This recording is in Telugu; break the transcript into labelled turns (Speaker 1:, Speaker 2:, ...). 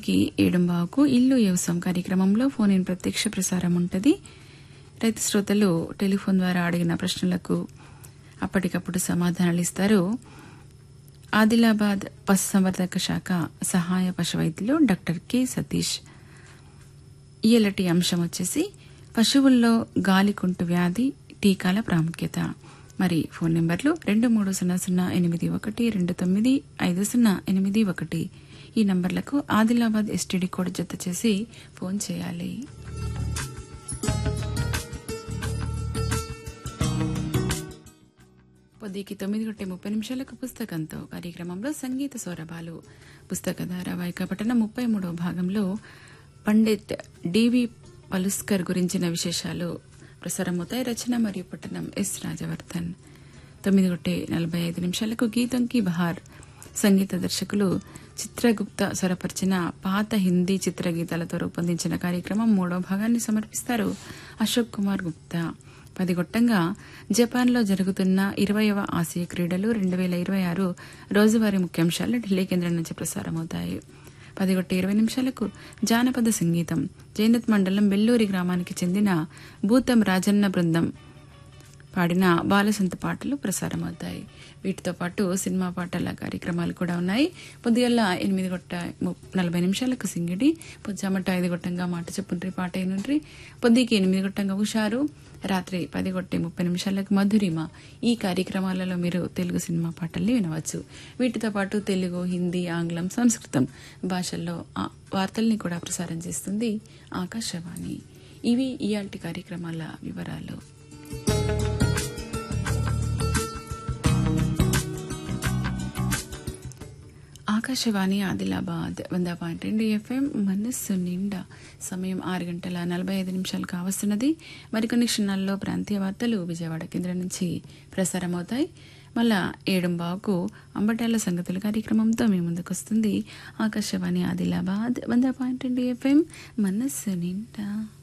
Speaker 1: పదికి ఏడుంబావుకు ఇల్లు వ్యవసాయం కార్యక్రమంలో ఫోన్ ఇన్ ప్రత్యక్ష ప్రసారం ఉంటుంది రైతు శ్రోతలు టెలిఫోన్ ద్వారా అడిగిన ప్రశ్నలకు అప్పటికప్పుడు సమాధానాలు ఇస్తారు ఆదిలాబాద్ పశుసంవర్ధక శాఖ సహాయ పశు వైద్యులు డాక్టర్ కె సతీష్ ఇయలటి అంశం వచ్చేసి పశువుల్లో గాలికుంటు వ్యాధి టీకాల ప్రాముఖ్యత మరి ఫోన్ నెంబర్లు రెండు మూడు సున్నా సున్నా ఎనిమిది ఒకటి రెండు తొమ్మిది ఐదు సున్నా ఎనిమిది ఒకటి ఈ నంబర్లకు ఆదిలాబాద్ ఎస్టీడీ కోడ్ జత చేసి ఫోన్ చేయాలి పొద్దుకి తొమ్మిది గంటే ముప్పై నిమిషాలకు పుస్తకంతో కార్యక్రమంలో సంగీత సౌరభాలు పుస్తక ధారావాహిక పఠనం ముప్పై మూడవ భాగంలో పండిత్ డివి పలుస్కర్ గురించిన విశేషాలు ప్రసారమవుతాయి రచన మరియు పఠనం ఎస్ రాజవర్ధన్ తొమ్మిది గంటే నలభై ఐదు నిమిషాలకు గీతం కి బహార్ సంగీత దర్శకులు చిత్రగుప్త స్వరపరిచిన పాత హిందీ చిత్రగీతాలతో రూపొందించిన కార్యక్రమం మూడో భాగాన్ని సమర్పిస్తారు అశోక్ కుమార్ గుప్తా పది గొట్టంగా జపాన్లో జరుగుతున్న ఇరవయవ ఆసియా క్రీడలు రెండు వేల ఇరవై ఆరు రోజువారీ ముఖ్యాంశాలు ఢిల్లీ కేంద్రం నుంచి ప్రసారమవుతాయి పది గొట్ట ఇరవై నిమిషాలకు జానపద సంగీతం జైనత్ మండలం బెల్లూరి గ్రామానికి చెందిన భూతం రాజన్న బృందం పాడిన బాలసంత పాటలు ప్రసారమవుతాయి వీటితో పాటు సినిమా పాటల కార్యక్రమాలు కూడా ఉన్నాయి పొద్దుగల ఎనిమిది గొట్ట ము- నలభై నిమిషాలకు సింగిడి పొద్దుమట ఐదు గొట్టంగా మాట చెప్పుండ్రి పాట అయినుండ్రి పొద్దుకి ఎనిమిది గొట్టంగా హుషారు రాత్రి పది గొట్టే ముప్పై నిమిషాలకు మధురిమ ఈ కార్యక్రమాలలో మీరు తెలుగు సినిమా పాటల్ని వినవచ్చు వీటితో పాటు తెలుగు హిందీ ఆంగ్లం సంస్కృతం భాషల్లో ఆ వార్తల్ని కూడా ప్రసారం చేస్తుంది ఆకాశవాణి ఇవి ఇయాల్టి కార్యక్రమాల వివరాలు ఆకాశవాణి ఆదిలాబాద్ వంద పాయింట్ రెండు ఎఫ్ఎం మనస్సు నిండా సమయం ఆరు గంటల నలభై ఐదు నిమిషాలు కావస్తున్నది మరికొన్ని క్షణాల్లో ప్రాంతీయ వార్తలు విజయవాడ కేంద్రం నుంచి ప్రసారమవుతాయి మళ్ళా ఏడుంబావుకు అంబటాల సంగతుల కార్యక్రమంతో మీ ముందుకు వస్తుంది ఆకాశవాణి ఆదిలాబాద్ వంద పాయింట్ రెండు ఎఫ్ఎం మనస్సు నిండా